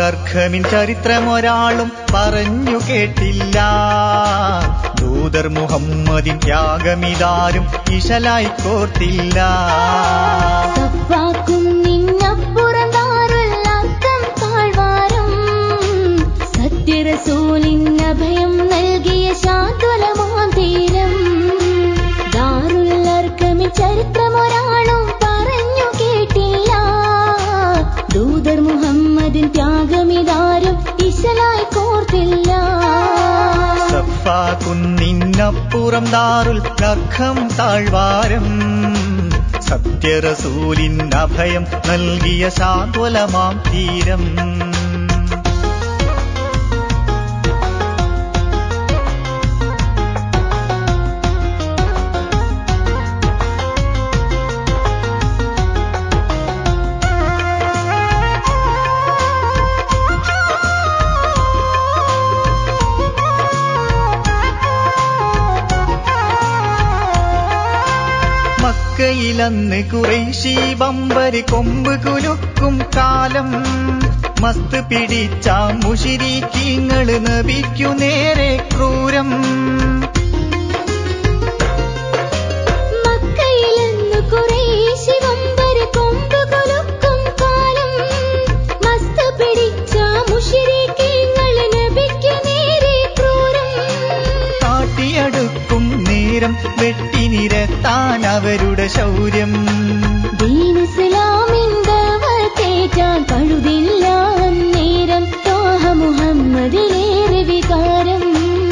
ദാറുല്ലർഖമിൻ ചരിത്രമൊരാളും പറഞ്ഞു കേട്ടില്ല ദൂതർ മുഹമ്മദിൻ ത്യാഗമിതാരും ഇശലായി കോർത്തില്ല സഫാക്കും നിന്നപ്പുറം ദാറുല്ലർക്കം താഴ്വാരം സത്യറസൂലിൻ അഭയം നൽകിയ ശാന്തുലമാം തീരം ദാറുല്ലർക്കമിൽ ചരിത്രമൊരാളും പറഞ്ഞു കേട്ടില്ല ദൂതർ മുഹമ്മദിൻ ത്യാഗമിതാരും ഇശലായി കോർത്തില്ല സഫ കുന്നിനപ്പുറം ദാറുൽ ലർഖം താഴ്വാരം സത്യറസൂലിൻ അഭയം നൽകിയ ശാന്തുലമാം തീരം മക്കയിലന്ന് കുറേശി ബമ്പര് കൊമ്പ് കുലുക്കും കാലം മസ്ത് പിടിച്ച മുഷിരിക്കീങ്ങള് നബിക്കു നേരെ ക്രൂരം മക്കയിലെന്നു കുറേശ്ശി വമ്പര് കൊമ്പ് കൊലുക്കും കാലം മസ്ത് പിടിച്ച മുശ്രിക്കീങ്ങള് നബിക്ക് നേരെ ക്രൂരം കാട്ടിയടുക്കും നേരം വെട്ടി നിരത്താൻ അവരുടെ ശൗര്യം ദീൻ ഇസ്ലാമിന്റെ വത്തേറ്റാൻ പഴുതില്ല നേരം തോഹ മുഹമ്മദിലേറെ വികാരം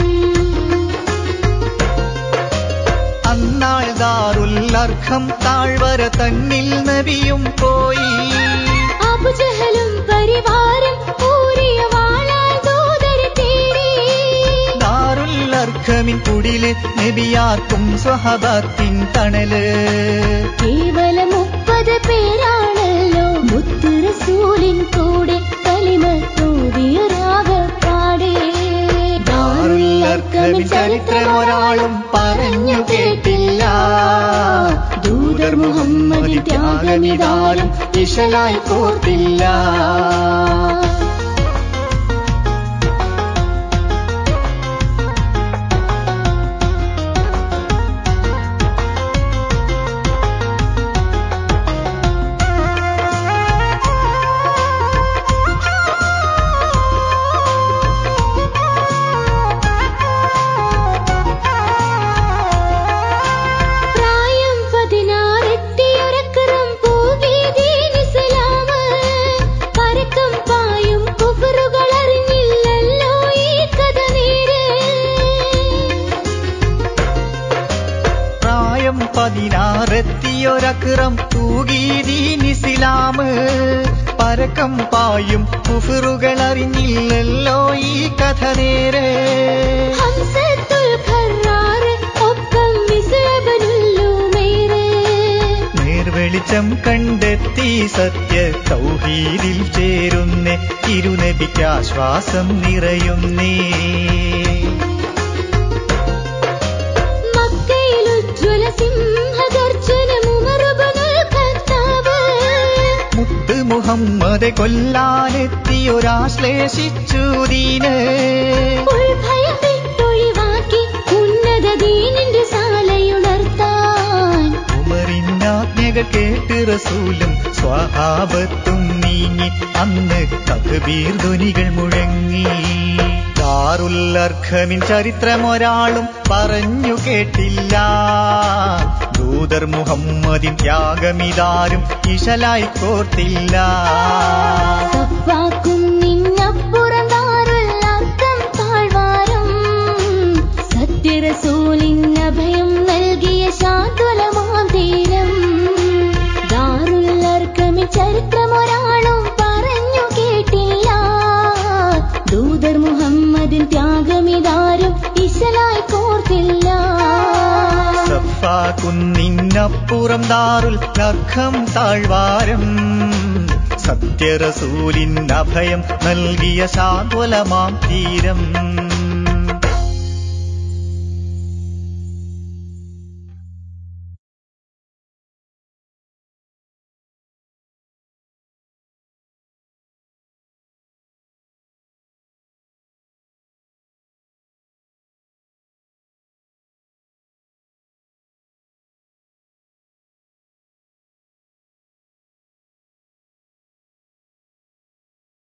അന്നാൾ ദാറുല്ലർഖം താഴ്വര തന്നിൽ നബിയും പോയി അബുജഹലും പരിവാരം ഊരിയ വാളാൽ ദൂതരെ തേടി ദാറുല്ലർഖമിൻ കുടില് നബിയാർക്കും സ്വഹബത്തിൻ തണല് കേവലം മുപ്പത് പേരാണല്ലോ മുത്ത് റസൂലിൻ കൂടെ കലിമത്തോതിയൊരാകപ്പാടെ ദാറുല്ലർഖമിൻ ചരിത്രമൊരാളും പറഞ്ഞു കേട്ടില്ല ദൂതർ മുഹമ്മദിൻ ത്യാഗമിതാരും ഇശലായി കോർത്തില്ല പ്രായം പതിനാറെത്തിയൊരക്കരം പോകി ദീൻ ഇസ്ലാമ്. പരക്കം പായും കുഫറുകൾ അറിഞ്ഞില്ലല്ലോ ഈ കഥ നേര് പ്രായം പതിനാറെത്തിയൊരക്രം തൂകീദീനിസിലാമ് പരക്കം പായും കുഫറുകൾ അറിഞ്ഞില്ലല്ലോ ഈ കഥ നേരെ ഹംസത്തുൽ ഖറാറ് ഒപ്പം മിസ്അബനുല്ലുമൈറ്. നേർവെളിച്ചം കണ്ടെത്തി സത്യ തൗഹീദിൽ ചേരുന്നേ തിരുനബിക്ക് ആശ്വാസം നിറയുന്നേ മക്കയിലുജ്ജ്വല സിംഹഗർജനം ഉമറുബ്നുൽ ഖത്താബ്. മുത്ത് മുഹമ്മദെ കൊല്ലാനെത്തിയൊരാശ്ലേഷിച്ചു ദീന് ഉൾഭയം വിട്ടൊഴിവാക്കി ഉന്നത ദീനിന്റെ സാലയുണർത്താൻ ഉമറിനാജ്ഞകൾ കേട്ട് റസൂലും സ്വഹാബത്തും നീങ്ങി അന്ന് തക്ബീർ ധ്വനികൾ മുഴങ്ങി ദാറുല്ലർഖമിൻ ചരിത്രമൊരാളും പറഞ്ഞു കേട്ടില്ല ദൂതർ മുഹമ്മദിൻ ത്യാഗമിതാരും ഇശലായി കോർത്തില്ല സഫാക്കും നിന്നപ്പുറം ദാറുല്ലർക്കം താഴ്വാരം. സത്യറസൂലിൻ അഭയം നൽകിയ ശാന്തുലമാം തീരം ദാറുല്ലർക്കമിൽ ചരിത്രമൊരാളും പറഞ്ഞു കേട്ടില്ല ദൂതർ മുഹമ്മദിൻ ത്യാഗമിതാരും ഇശലായി കോർത്തില്ല സഫ കുന്നിനപ്പുറം ദാറുൽ ലർഖം താഴ്വാരം സത്യറസൂലിൻ അഭയം നൽകിയ ശാന്തുലമാം തീരം